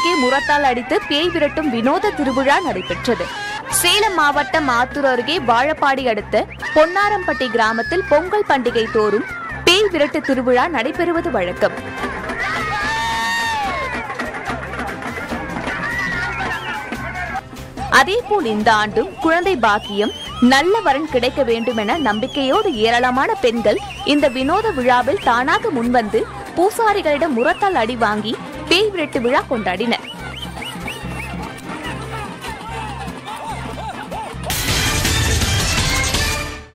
அருகே முரத்தால் அடித்து பேய் விரட்டும் வினோத திருவிழா நடைபெற்றது சேலம் மாவட்டம் ஆத்தூர் அருகே வாழப்பாடி அடுத்த பொன்னாரம்பட்டி கிராமத்தில் பொங்கல் பண்டிகை தோறும் பேய் விரட்டு திருவிழா நடைபெறுவது வழக்கம் அதேபோல் இந்த ஆண்டும் குழந்தை பாக்கியம் நல்ல வரன் கிடைக்க வேண்டும் என நம்பிக்கையோடு ஏராளமான பெண்கள் இந்த வினோத விழாவில் தானாக முன்வந்து பூசாரிகளிடம் முரத்தால் அடி வாங்கி பேய் விரட்டு விழா கொண்டாடினர்